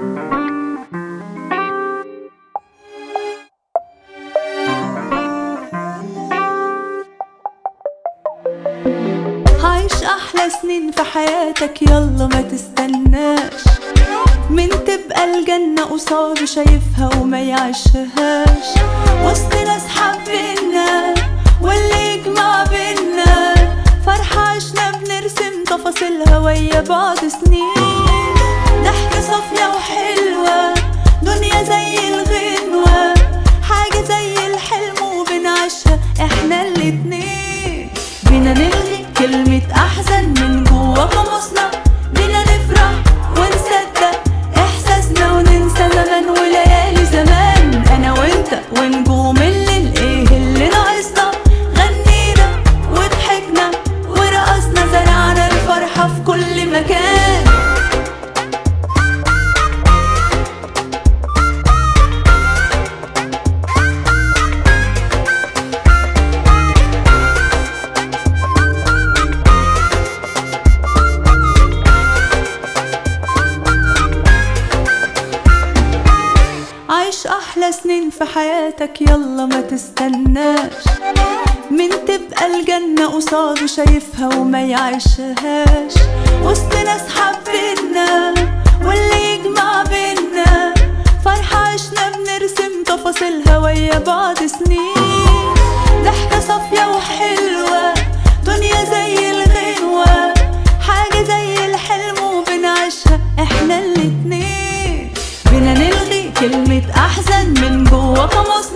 عايش احلى سنين في حياتك يلا ما تستناش من تبقى الجنة قصاده شايفها وما يعيشهاش وسط ناس حبينا واللي يجمع بينا فرحة عشنا بنرسم تفاصيلها ويا بعض سنين ضحكة صافية وحلوة دنيا زي الغنوة حاجة زي الحلم وبنعيشها احنا الاتنين بينا نلغي كلمة أحزن من جوا قاموسنا بينا نفرح ونصدق إحساسنا وننسى زمان وليالي زمان أنا وأنت ونجوم الليل إيه اللي ناقصنا غنينا وضحكنا ورقصنا زرعنا الفرحة في كل مكان عايش احلى سنين في حياتك يلا ما تستناش من تبقى الجنة قصاده شايفها وما يعيشهاش وسط ناس حبينا واللي يجمع بينا فرحة عشنا بنرسم تفاصيلها ويا بعض سنين ضحكة صافية وحلوة دنيا زي الغنوة حاجة زي الحلم وبنعيشها احنا الاتنين بينا نلغي كلمة أحزن من جوا قاموس